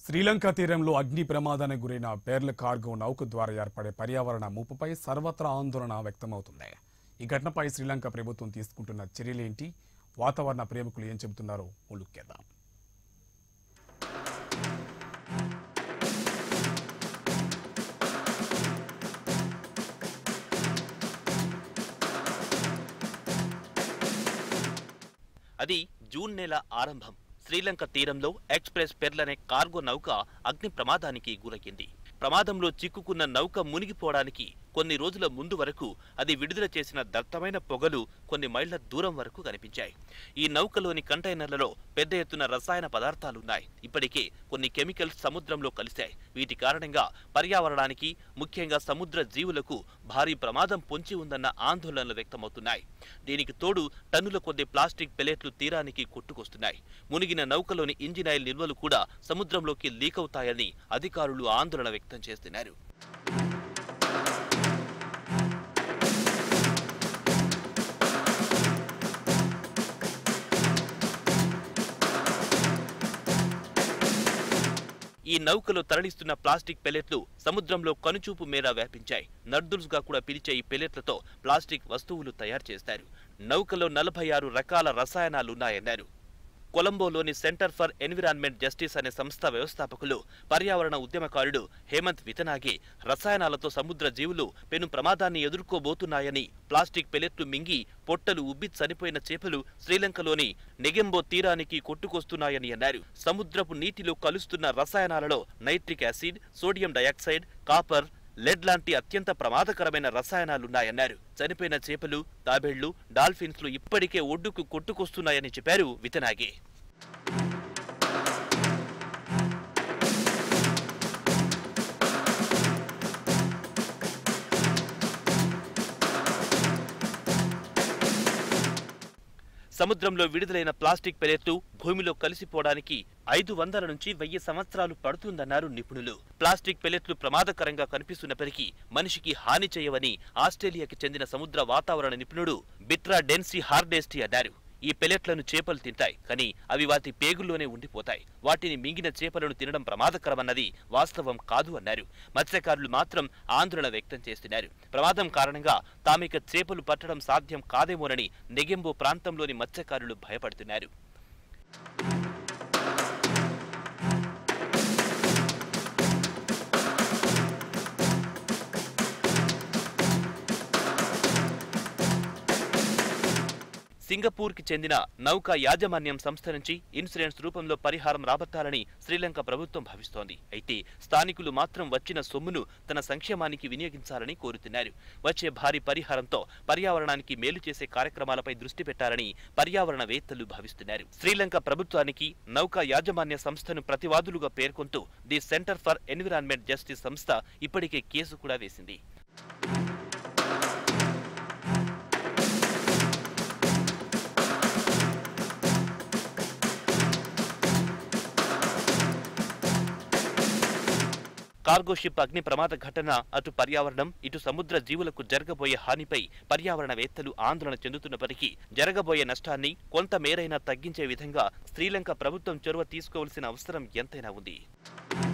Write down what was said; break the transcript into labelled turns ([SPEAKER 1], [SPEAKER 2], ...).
[SPEAKER 1] శ్రీలంక తీరంలో అగ్ని ప్రమాదానికి గురైన పేర్ల కార్గో నౌక ద్వారా ఏర్పడే పర్యావరణ ముప్పుపై సర్వత్రా ఆందోళన వ్యక్తమవుతుంది ఈ ఘటనపై శ్రీలంక ప్రభుత్వం తీసుకుంటున్న చర్యలేంటి వాతావరణ ప్రేమికులు ఏం చెబుతున్నారో ఉలుక్కేద్దాం
[SPEAKER 2] అది జూన్ నెల ఆరంభం శ్రీలంక తీరంలో ఎక్స్ప్రెస్ పెర్లనే కార్గో నౌక అగ్ని ప్రమాదానికి గురయ్యింది ప్రమాదంలో చిక్కుకున్న నౌక మునిగిపోవడానికి కొన్ని రోజుల ముందు వరకు అది విడుదల చేసిన దట్టమైన పొగలు కొన్ని మైళ్ల దూరం వరకు కనిపించాయి ఈ నౌకలోని కంటైనర్లలో పెద్ద ఎత్తున రసాయన పదార్థాలున్నాయి ఇప్పటికే కొన్ని కెమికల్స్ సముద్రంలో కలిశాయి వీటి కారణంగా పర్యావరణానికి ముఖ్యంగా సముద్ర జీవులకు భారీ ప్రమాదం పొంచి ఉందన్న ఆందోళనలు వ్యక్తమవుతున్నాయి దీనికి తోడు టన్నుల కొద్ది ప్లాస్టిక్ పెలెట్లు తీరానికి కొట్టుకొస్తున్నాయి మునిగిన నౌకలోని ఇంజిన్ ఆయిల్ నిల్వలు కూడా సముద్రంలోకి లీక్ అవుతాయని అధికారులు ఆందోళన వ్యక్తం చేస్తున్నారు ఈ నౌకలో తరలిస్తున్న ప్లాస్టిక్ పెలెట్లు సముద్రంలో కనుచూపు మేర వ్యాపించాయి నర్దుల్స్ గా కూడా పిలిచే ఈ పెలెట్లతో ప్లాస్టిక్ వస్తువులు తయారు చేస్తారు నౌకలో నలభై ఆరు రకాల రసాయనాలున్నాయన్నారు కొలంబోలోని సెంటర్ ఫర్ ఎన్విరాన్మెంట్ జస్టిస్ అనే సంస్థ వ్యవస్థాపకులు పర్యావరణ ఉద్యమకారుడు హేమంత్ వితనాగి రసాయనాలతో సముద్ర జీవులు పెను ప్రమాదాన్ని ఎదుర్కోబోతున్నాయని ప్లాస్టిక్ పెలెట్లు మింగి పొట్టలు ఉబ్బి చనిపోయిన చేపలు శ్రీలంకలోని నెగెంబో తీరానికి కొట్టుకొస్తున్నాయని అన్నారు సముద్రపు నీటిలో కలుస్తున్న రసాయనాలలో nitric acid sodium dioxide copper lead లాంటి అత్యంత ప్రమాదకరమైన రసాయనాలున్నాయన్నారు చనిపోయిన చేపలు తాబేళ్లు డాల్ఫిన్స్లు ఇప్పటికే ఒడ్డుకు కొట్టుకొస్తున్నాయని చెప్పారు వితనాగి సముద్రంలో విడుదలైన ప్లాస్టిక్ పెలెట్లు భూమిలో కలిసిపోవడానికి ఐదు వందల నుంచి వెయ్యి సంవత్సరాలు పడుతుందన్నారు నిపుణులు ప్లాస్టిక్ పెలెట్లు ప్రమాదకరంగా కనిపిస్తున్నప్పటికీ మనిషికి హాని చేయవని ఆస్ట్రేలియాకి చెందిన సముద్ర వాతావరణ నిపుణుడు బిట్రా డెన్సీ హార్డెస్టీ అన్నారు ఈ పెలెట్లను చేపలు తింటాయి కానీ అవి వాటి పేగుల్లోనే ఉండిపోతాయి వాటిని మింగిన చేపలను తినడం ప్రమాదకరమన్నది వాస్తవం కాదు అన్నారు మత్స్యకారులు మాత్రం ఆందోళన వ్యక్తం చేస్తున్నారు ప్రమాదం కారణంగా తామిక చేపలు పట్టడం సాధ్యం కాదేమోనని నెగెంబో ప్రాంతంలోని మత్స్యకారులు భయపడుతున్నారు సింగపూర్కి చెందిన నౌకా యాజమాన్యం సంస్థ నుంచి ఇన్సూరెన్స్ రూపంలో పరిహారం రాబట్టాలని శ్రీలంక ప్రభుత్వం భావిస్తోంది అయితే స్థానికులు మాత్రం వచ్చిన సొమ్మును తన సంక్షేమానికి వినియోగించాలని కోరుతున్నారు వచ్చే భారీ పరిహారంతో పర్యావరణానికి మేలు చేసే కార్యక్రమాలపై దృష్టి పెట్టాలని పర్యావరణవేత్తలు భావిస్తున్నారు శ్రీలంక ప్రభుత్వానికి నౌకా యాజమాన్య సంస్థను ప్రతివాదులుగా పేర్కొంటూ the Centre for Environment Justice సంస్థ ఇప్పటికే కేసు కూడా వేసింది కార్గో షిప్ అగ్ని ప్రమాద ఘటన అటు పర్యావరణం ఇటు సముద్ర జీవులకు జరగబోయే హానిపై పర్యావరణవేత్తలు ఆందోళన చెందుతున్నప్పటికీ జరగబోయే నష్టాన్ని కొంత మేరైనా తగ్గించే విధంగా శ్రీలంక ప్రభుత్వం చొరవ తీసుకోవాల్సిన అవసరం ఎంతైనా ఉంది